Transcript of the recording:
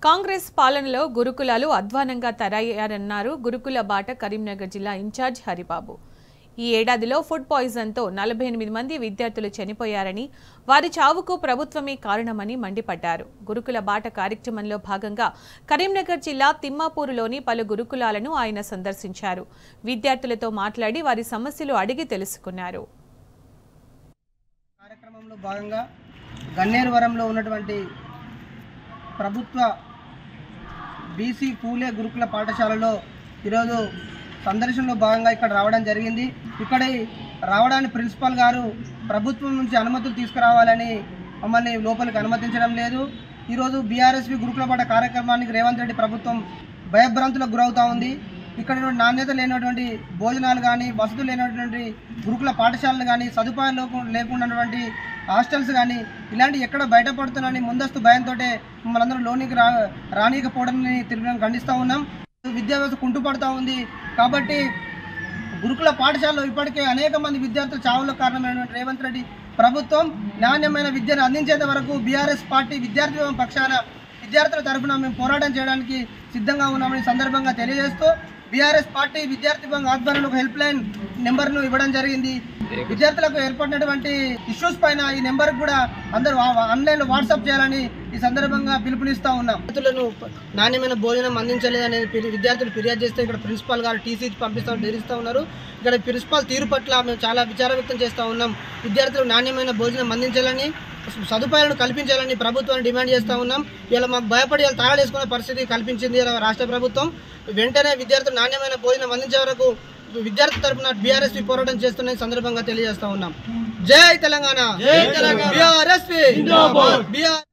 కాంగ్రెస్ పాలనలో గురుకులాలు అధ్వానంగా తయారయ్యారన్నారు గురుకుల బాట కరీంనగర్ జిల్లా ఇన్ఛార్జ్ హరిబాబు ఈ ఏడాదిలో ఫుడ్ పాయిజన్తో నలభై ఎనిమిది మంది విద్యార్థులు చనిపోయారని వారి చావుకు ప్రభుత్వమే కారణమని మండిపడ్డారు గురుకుల బాట కార్యక్రమంలో భాగంగా కరీంనగర్ జిల్లా తిమ్మాపూరులోని పలు గురుకులాలను ఆయన సందర్శించారు విద్యార్థులతో మాట్లాడి వారి సమస్యలు అడిగి తెలుసుకున్నారు కార్యక్రమంలో భాగంగా గన్నేరువరంలో ఉన్నటువంటి ప్రభుత్వ బీసీ పూలే గురుకుల పాఠశాలలో ఈరోజు సందర్శనలో భాగంగా ఇక్కడ రావడం జరిగింది ఇక్కడ రావడానికి ప్రిన్సిపల్ గారు ప్రభుత్వం నుంచి అనుమతులు తీసుకురావాలని మమ్మల్ని లోపలికి అనుమతించడం లేదు ఈరోజు బీఆర్ఎస్పీ గురుకుల పాఠ కార్యక్రమానికి రేవంత్ రెడ్డి ప్రభుత్వం భయభ్రాంతులకు గురవుతా ఉంది ఇక్కడ ఉన్నటువంటి నాణ్యత లేనటువంటి భోజనాలు కానీ వసతులు లేనటువంటి గురుకుల పాఠశాలలు కానీ సదుపాయాలు లేకు- లేకున్నటువంటి హాస్టల్స్ కానీ ఇలాంటి ఎక్కడ బయటపడుతున్నాయని ముందస్తు భయంతో మమ్మల్ని అందరూ లోనికి రా రానియకపోవడాన్ని తిరిగి ఖండిస్తూ ఉన్నాం విద్యా వ్యవస్థ కుంటుపడుతూ ఉంది కాబట్టి గురుకుల పాఠశాలలో ఇప్పటికే అనేక మంది విద్యార్థులు చావులకు కారణమైనటువంటి రేవంత్ రెడ్డి ప్రభుత్వం నాణ్యమైన విద్యను అందించేంత వరకు బీఆర్ఎస్ పార్టీ విద్యార్థి విభాగం పక్షాన విద్యార్థుల తరఫున మేము పోరాటం చేయడానికి సిద్ధంగా ఉన్నామని సందర్భంగా తెలియజేస్తూ బీఆర్ఎస్ పార్టీ విద్యార్థి విభాగం ఆధ్వర్యంలో ఒక హెల్ప్ లైన్ నెంబర్ను ఇవ్వడం జరిగింది విద్యార్థులకు ఏర్పడినటువంటి ఇష్యూస్ పైన ఈ నెంబర్ కూడా అందరూ ఆన్లైన్లో వాట్సాప్ చేయాలని ఈ సందర్భంగా పిలుపునిస్తా ఉన్నాం విద్యార్థులను నాణ్యమైన భోజనం అందించలేదని పిరి- విద్యార్థులు ఫిర్యాదు చేస్తే ఇక్కడ ప్రిన్సిపాల్ గారు టీసీ పంపిస్తామని బెదిరిస్తూ ఉన్నారు ఇక్కడ ప్రిన్సిపాల్ తీరు పట్ల మేము చాలా విచారం వ్యక్తం చేస్తూ ఉన్నాం విద్యార్థులకు నాణ్యమైన భోజనం అందించాలని సదుపాయాలను కల్పించాలని ప్రభుత్వాన్ని డిమాండ్ చేస్తూ ఉన్నాం ఇలా మాకు భయపడి ఇలా తాళాలేసుకునే పరిస్థితి కల్పించింది ఇలా రాష్ట్ర ప్రభుత్వం వెంటనే విద్యార్థులు నాణ్యమైన భోజనం అందించే వరకు విద్యార్థి తరపున బీఆర్ఎస్పీ పోరాటం చేస్తున్న ఈ సందర్భంగా తెలియజేస్తా ఉన్నాం జై తెలంగాణ జై తెలంగాణ బీఆర్ఎస్పీ బీఆర్